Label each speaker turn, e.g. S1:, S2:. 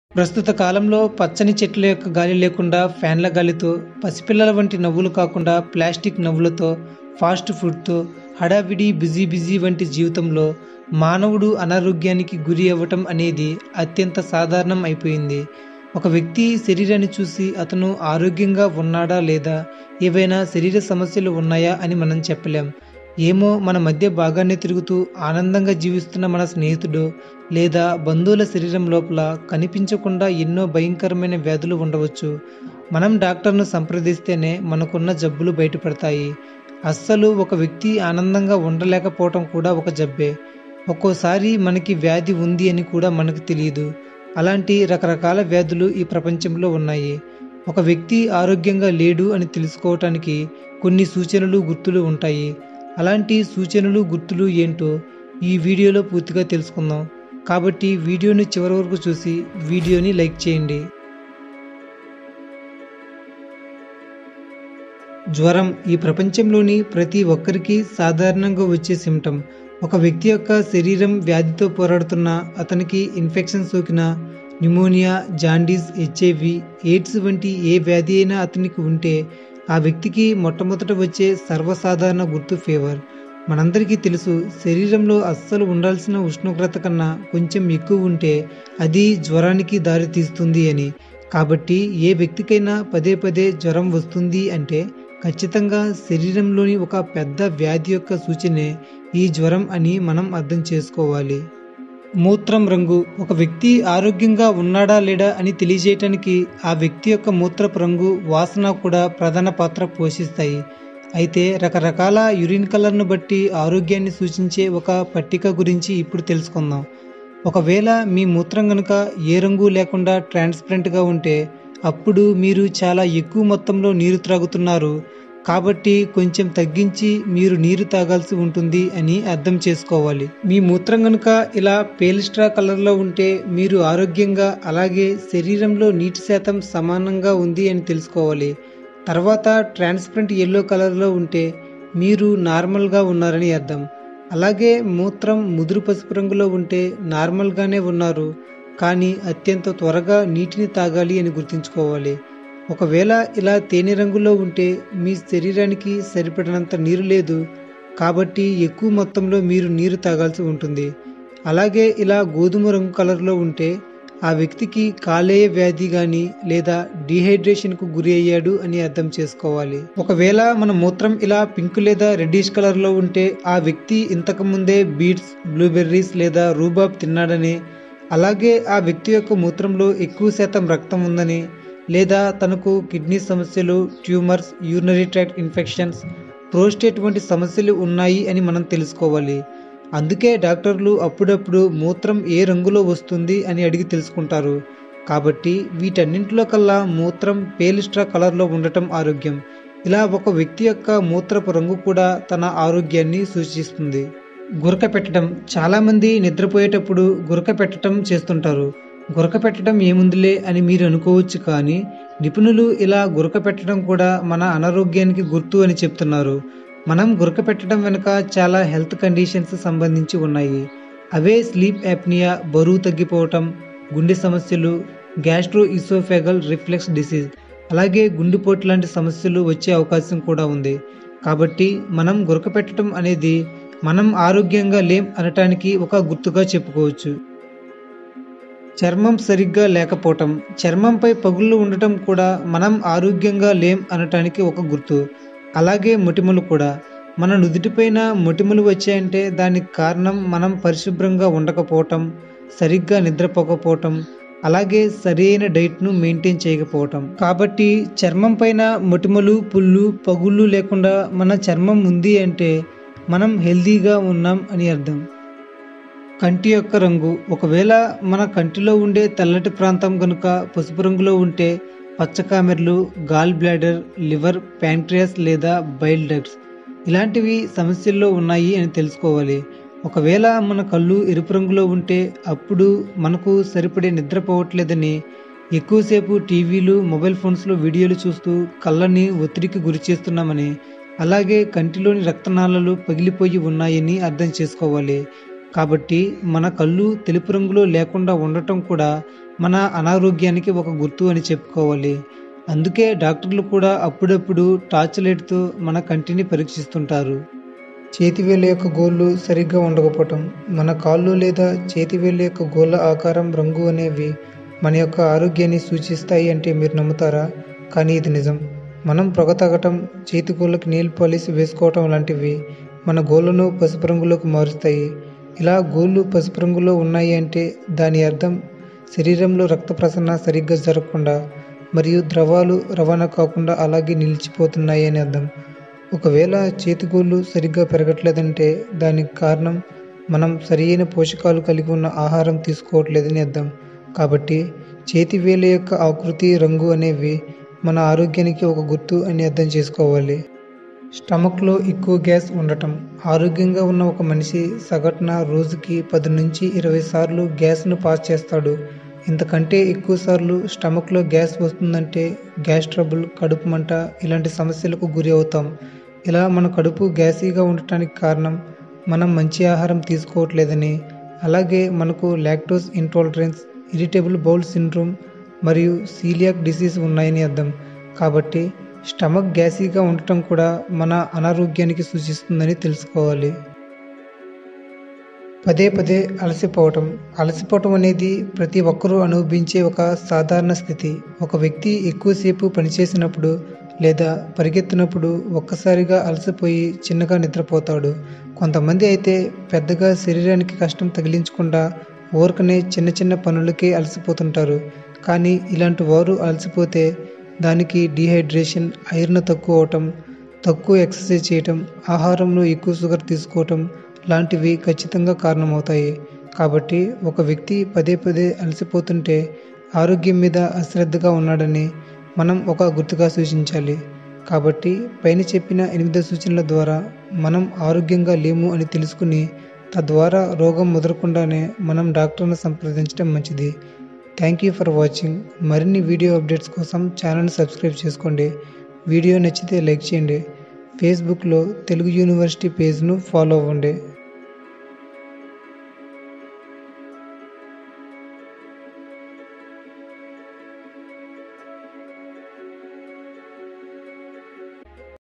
S1: ప్రస్తుత కాలంలో పచ్చని చెట్ల యొక్క గాలి లేకుండా ఫ్యాన్ల గాలితో పసిపిల్లల వంటి నవ్వులు కాకుండా ప్లాస్టిక్ నవ్వులతో ఫాస్ట్ ఫుడ్తో హడావిడి బిజీ బిజీ వంటి జీవితంలో మానవుడు అనారోగ్యానికి గురి అవ్వటం అనేది అత్యంత సాధారణం అయిపోయింది ఒక వ్యక్తి శరీరాన్ని చూసి అతను ఆరోగ్యంగా ఉన్నాడా లేదా ఏవైనా శరీర సమస్యలు ఉన్నాయా అని మనం చెప్పలేం ఏమో మన మధ్య బాగానే తిరుగుతూ ఆనందంగా జీవిస్తున్న మన స్నేహితుడు లేదా బంధువుల శరీరం లోపల కనిపించకుండా ఎన్నో భయంకరమైన వ్యాధులు ఉండవచ్చు మనం డాక్టర్ను సంప్రదిస్తేనే మనకున్న జబ్బులు బయటపడతాయి అస్సలు ఒక వ్యక్తి ఆనందంగా ఉండలేకపోవటం కూడా ఒక జబ్బే ఒక్కోసారి మనకి వ్యాధి ఉంది అని కూడా మనకు తెలియదు అలాంటి రకరకాల వ్యాధులు ఈ ప్రపంచంలో ఉన్నాయి ఒక వ్యక్తి ఆరోగ్యంగా లేడు అని తెలుసుకోవటానికి కొన్ని సూచనలు గుర్తులు ఉంటాయి అలాంటి సూచనలు గుర్తులు ఏంటో ఈ వీడియోలో పూర్తిగా తెలుసుకుందాం కాబట్టి వీడియోని చివరి వరకు చూసి వీడియోని లైక్ చేయండి జ్వరం ఈ ప్రపంచంలోని ప్రతి ఒక్కరికి సాధారణంగా వచ్చే సిమ్టమ్ ఒక వ్యక్తి యొక్క శరీరం వ్యాధితో పోరాడుతున్న అతనికి ఇన్ఫెక్షన్ సోకిన న్యూమోనియా జాండీస్ హెచ్ఐవి ఎయిడ్స్ వంటి ఏ వ్యాధి అయినా అతనికి ఉంటే ఆ వ్యక్తికి మొట్టమొదట వచ్చే సర్వసాధారణ గుర్తు ఫీవర్ మనందరికీ తెలుసు శరీరంలో అస్సలు ఉండాల్సిన ఉష్ణోగ్రత కన్నా కొంచెం ఎక్కువ ఉంటే అది జ్వరానికి దారి తీస్తుంది అని కాబట్టి ఏ వ్యక్తికైనా పదే పదే జ్వరం వస్తుంది అంటే ఖచ్చితంగా శరీరంలోని ఒక పెద్ద వ్యాధి యొక్క సూచనే ఈ జ్వరం అని మనం అర్థం చేసుకోవాలి మూత్రం రంగు ఒక వ్యక్తి ఆరోగ్యంగా ఉన్నాడా లేడా అని తెలియజేయటానికి ఆ వ్యక్తి యొక్క మూత్రపు రంగు వాసన కూడా ప్రధాన పాత్ర పోషిస్తాయి అయితే రకరకాల యురిన్ కలర్ను బట్టి ఆరోగ్యాన్ని సూచించే ఒక పట్టిక గురించి ఇప్పుడు తెలుసుకుందాం ఒకవేళ మీ మూత్రం కనుక ఏ రంగు లేకుండా ట్రాన్స్పరెంట్గా ఉంటే అప్పుడు మీరు చాలా ఎక్కువ మొత్తంలో నీరు త్రాగుతున్నారు కాబట్టి కొంచెం తగ్గించి మీరు నీరు తాగాల్సి ఉంటుంది అని అర్థం చేసుకోవాలి మీ మూత్రం కనుక ఇలా పేలిస్ట్రా కలర్లో ఉంటే మీరు ఆరోగ్యంగా అలాగే శరీరంలో నీటి శాతం సమానంగా ఉంది అని తెలుసుకోవాలి తర్వాత ట్రాన్స్పరెంట్ ఎల్లో కలర్లో ఉంటే మీరు నార్మల్గా ఉన్నారని అర్థం అలాగే మూత్రం ముదురు పసుపు రంగులో ఉంటే నార్మల్గానే ఉన్నారు కానీ అత్యంత త్వరగా నీటిని తాగాలి అని గుర్తుంచుకోవాలి ఒకవేళ ఇలా తేనె రంగులో ఉంటే మీ శరీరానికి సరిపడినంత నీరు లేదు కాబట్టి ఎక్కువ మొత్తంలో మీరు నీరు తాగాల్సి ఉంటుంది అలాగే ఇలా గోధుమ రంగు కలర్లో ఉంటే ఆ వ్యక్తికి కాలేయ వ్యాధి కానీ లేదా డీహైడ్రేషన్కు గురి అయ్యాడు అని అర్థం చేసుకోవాలి ఒకవేళ మన మూత్రం ఇలా పింక్ లేదా రెడ్డిష్ కలర్లో ఉంటే ఆ వ్యక్తి ఇంతకు ముందే బీట్స్ బ్లూబెర్రీస్ లేదా రూబాబ్ తిన్నాడని అలాగే ఆ వ్యక్తి యొక్క మూత్రంలో ఎక్కువ శాతం రక్తం ఉందని లేదా తనకు కిడ్నీ సమస్యలు tumours urinary tract infections prostate వంటి సమస్యలు ఉన్నాయి అని మనం తెలుసుకోవాలి అందుకే డాక్టర్లు అప్పుడప్పుడు మూత్రం ఏ రంగులో వస్తుంది అని అడిగి తెలుసుకుంటారు కాబట్టి వీటన్నింటిలో కల్లా మూత్రం పేలిస్ట్రా కలర్లో ఉండటం ఆరోగ్యం ఇలా ఒక వ్యక్తి యొక్క మూత్రపు రంగు కూడా తన ఆరోగ్యాన్ని సూచిస్తుంది గురక పెట్టడం చాలామంది నిద్రపోయేటప్పుడు గురక పెట్టడం చేస్తుంటారు గురక పెట్టడం ఏముందిలే అని మీరు అనుకోవచ్చు కానీ నిపుణులు ఇలా గురక పెట్టడం కూడా మన అనారోగ్యానికి గుర్తు అని చెప్తున్నారు మనం గురక పెట్టడం వెనుక చాలా హెల్త్ కండిషన్స్ సంబంధించి ఉన్నాయి అవే స్లీప్ యాప్నియా బరువు తగ్గిపోవటం గుండె సమస్యలు గ్యాస్ట్రో ఇసోఫెగల్ రిఫ్లెక్స్ డిసీజ్ అలాగే గుండెపోటు లాంటి సమస్యలు వచ్చే అవకాశం కూడా ఉంది కాబట్టి మనం గురక పెట్టడం అనేది మనం ఆరోగ్యంగా లేం అనటానికి ఒక గుర్తుగా చెప్పుకోవచ్చు చర్మం సరిగ్గా లేకపోవటం చర్మంపై పగుళ్ళు ఉండటం కూడా మనం ఆరోగ్యంగా లేం అనటానికి ఒక గుర్తు అలాగే మొటిమలు కూడా మన నుదుటిపైన మొటిమలు వచ్చాయంటే దానికి కారణం మనం పరిశుభ్రంగా ఉండకపోవటం సరిగ్గా నిద్రపోకపోవటం అలాగే సరైన డైట్ను మెయింటైన్ చేయకపోవటం కాబట్టి చర్మం పైన మొటిమలు పుళ్ళు పగుళ్ళు లేకుండా మన చర్మం ఉంది అంటే మనం హెల్దీగా ఉన్నాం అని అర్థం కంటి యొక్క రంగు ఒకవేళ మన కంటిలో ఉండే తెల్లటి ప్రాంతం కనుక పసుపు రంగులో ఉంటే పచ్చకామెర్లు గాల్ బ్లాడర్ లివర్ ప్యాంక్రియాస్ లేదా బైల్ డక్ట్స్ ఇలాంటివి సమస్యల్లో ఉన్నాయి అని తెలుసుకోవాలి ఒకవేళ మన కళ్ళు ఎరుపు రంగులో ఉంటే అప్పుడు మనకు సరిపడే నిద్రపోవట్లేదని ఎక్కువసేపు టీవీలు మొబైల్ ఫోన్స్లో వీడియోలు చూస్తూ కళ్ళని ఒత్తిడికి గురి చేస్తున్నామని అలాగే కంటిలోని రక్తనాళాలు పగిలిపోయి ఉన్నాయని అర్థం చేసుకోవాలి కాబట్టి మన కళ్ళు తెలుపు రంగులో లేకుండా ఉండటం కూడా మన అనారోగ్యానికి ఒక గుర్తు అని చెప్పుకోవాలి అందుకే డాక్టర్లు కూడా అప్పుడప్పుడు టార్చ్ లైట్తో మన కంటిని పరీక్షిస్తుంటారు చేతివేళ్ళ యొక్క గోళ్ళు సరిగ్గా ఉండకపోవటం మన కాళ్ళు లేదా చేతివేళ్ళ యొక్క గోళ్ళ ఆకారం రంగు అనేవి మన యొక్క ఆరోగ్యాన్ని సూచిస్తాయి అంటే మీరు నమ్ముతారా కానీ ఇది నిజం మనం పొగ తాగటం చేతి గోళ్ళకి నీల్ పాలిష్ వేసుకోవటం లాంటివి మన గోళ్ళను పసుపు రంగులోకి మారుస్తాయి ఇలా గోళ్ళు పసుపు రంగులో ఉన్నాయి అంటే దాని అర్థం శరీరంలో రక్త ప్రసరణ సరిగ్గా జరగకుండా మరియు ద్రవాలు రవాణా కాకుండా అలాగే నిలిచిపోతున్నాయి అని అర్థం ఒకవేళ చేతిగోళ్ళు సరిగ్గా పెరగట్లేదంటే దానికి కారణం మనం సరియైన పోషకాలు కలిగి ఉన్న ఆహారం తీసుకోవట్లేదని అర్థం కాబట్టి చేతి వేల యొక్క ఆకృతి రంగు అనేవి మన ఆరోగ్యానికి ఒక గుర్తు అని అర్థం చేసుకోవాలి స్టమక్లో ఎక్కువ గ్యాస్ ఉండటం ఆరోగ్యంగా ఉన్న ఒక మనిషి సగటున రోజుకి పది నుంచి ఇరవై సార్లు గ్యాస్ను పాస్ చేస్తాడు ఇంతకంటే ఎక్కువ సార్లు స్టమక్లో గ్యాస్ వస్తుందంటే గ్యాస్ ట్రబుల్ కడుపు మంట ఇలాంటి సమస్యలకు గురి అవుతాం ఇలా మన కడుపు గ్యాసీగా ఉండటానికి కారణం మనం మంచి ఆహారం తీసుకోవట్లేదని అలాగే మనకు lactose intolerance irritable bowel syndrome మరియు సీలియాక్ డిసీజ్ ఉన్నాయని అర్థం కాబట్టి స్టమక్ గ్యాసీగా ఉండటం కూడా మన అనారోగ్యానికి సూచిస్తుందని తెలుసుకోవాలి పదే పదే అలసిపోవటం అలసిపోవటం అనేది ప్రతి ఒక్కరూ అనుభవించే ఒక సాధారణ స్థితి ఒక వ్యక్తి ఎక్కువసేపు పనిచేసినప్పుడు లేదా పరిగెత్తినప్పుడు ఒక్కసారిగా అలసిపోయి చిన్నగా నిద్రపోతాడు కొంతమంది అయితే పెద్దగా శరీరానికి కష్టం తగిలించకుండా ఊరకనే చిన్న చిన్న పనులకే అలసిపోతుంటారు కానీ ఇలాంటి వారు అలసిపోతే దానికి డీహైడ్రేషన్ ఐరన్ తక్కువ అవటం తక్కువ ఎక్సర్సైజ్ చేయటం ఆహారంలో ఎక్కువ షుగర్ తీసుకోవటం లాంటివి ఖచ్చితంగా కారణమవుతాయి కాబట్టి ఒక వ్యక్తి పదే పదే అలసిపోతుంటే ఆరోగ్యం మీద అశ్రద్ధగా ఉన్నాడని మనం ఒక గుర్తుగా సూచించాలి కాబట్టి పైన చెప్పిన ఎనిమిది సూచనల ద్వారా మనం ఆరోగ్యంగా లేము అని తెలుసుకుని తద్వారా రోగం ముదరకుండానే మనం డాక్టర్ను సంప్రదించడం మంచిది థ్యాంక్ యూ ఫర్ వాచింగ్ మరిన్ని వీడియో అప్డేట్స్ కోసం ఛానల్ని సబ్స్క్రైబ్ చేసుకోండి వీడియో నచ్చితే లైక్ చేయండి ఫేస్బుక్లో తెలుగు యూనివర్సిటీ పేజ్ను ఫాలో అవ్వండి